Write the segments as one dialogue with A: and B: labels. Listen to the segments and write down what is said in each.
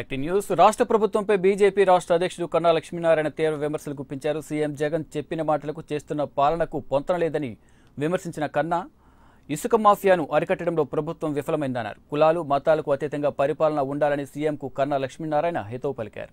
A: IT news రాష్ట్ర ప్రభుత్వంపై BJP రాష్ట్ర అధ్యక్షుడు కన్నా లక్ష్మీనారాయణ తీవ్ర విమర్శలు గుప్పించారు సీఎం జగన్ చెప్పిన మాటలకు చేస్తున్న పాలనకు పొంతన లేదని విమర్శించిన కన్నా ఇసుక మాఫియాను అరికట్టడంలో ప్రభుత్వం విఫలమైందన్నారు కులాలు మతాలకు అతీతంగా పరిపాలన ఉండాలని సీఎంకు కన్నా లక్ష్మీనారాయణ హితవు పలికారు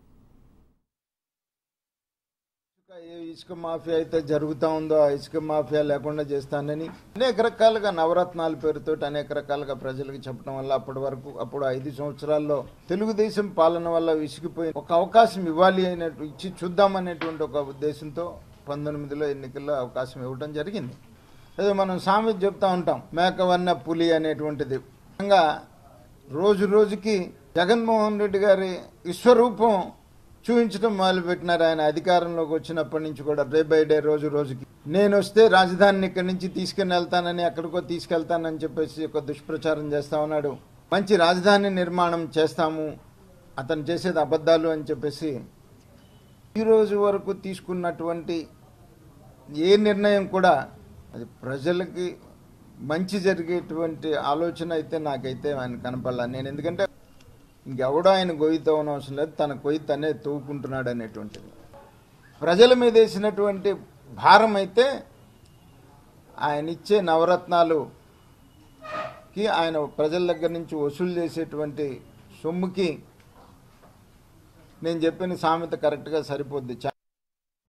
B: ఇసుక ఏ ఇసుక మాఫియా అయితే జరుగుతూ ఉందో ఆ ఇసుక మాఫియా లేకుండా చేస్తానని అనేక రకాలుగా నవరత్నాల పేరుతో అనేక రకాలుగా ప్రజలకు చెప్పడం వల్ల అప్పటి వరకు అప్పుడు ఐదు సంవత్సరాల్లో తెలుగుదేశం పాలన వల్ల విసిగిపోయి ఒక అవకాశం ఇవ్వాలి అయినట్టు ఇచ్చి చూద్దామనేటువంటి ఒక ఉద్దేశంతో పంతొమ్మిదిలో ఎన్నికల్లో అవకాశం ఇవ్వడం జరిగింది అదే మనం సామెత చెప్తా ఉంటాం మేకవన్న పులి అనేటువంటిది విధంగా రోజు రోజుకి జగన్మోహన్ రెడ్డి గారి విశ్వరూపం చూపించడం మొదలుపెట్టినారు ఆయన అధికారంలోకి వచ్చినప్పటి నుంచి కూడా డే బై డే రోజు రోజుకి నేను వస్తే రాజధానిని ఇక్కడి నుంచి తీసుకుని వెళ్తానని ఎక్కడికో తీసుకెళ్తానని చెప్పేసి ఒక దుష్ప్రచారం చేస్తా ఉన్నాడు మంచి రాజధాని నిర్మాణం చేస్తాము అతను చేసేది అబద్ధాలు అని చెప్పేసి ఈ రోజు వరకు తీసుకున్నటువంటి ఏ నిర్ణయం కూడా అది ప్రజలకి మంచి జరిగేటువంటి ఆలోచన అయితే నాకైతే ఆయన కనపడాల నేను ఎందుకంటే ఇంకెవడో ఆయన గొయ్యి తవ్వనవసరం లేదు తన కొయ్యి తనే తవ్వుకుంటున్నాడు అనేటువంటిది ప్రజల మీద వేసినటువంటి భారం అయితే ఆయన ఇచ్చే నవరత్నాలుకి ఆయన ప్రజల దగ్గర నుంచి వసూలు చేసేటువంటి సొమ్ముకి నేను చెప్పిన సామెత కరెక్ట్గా సరిపోద్ది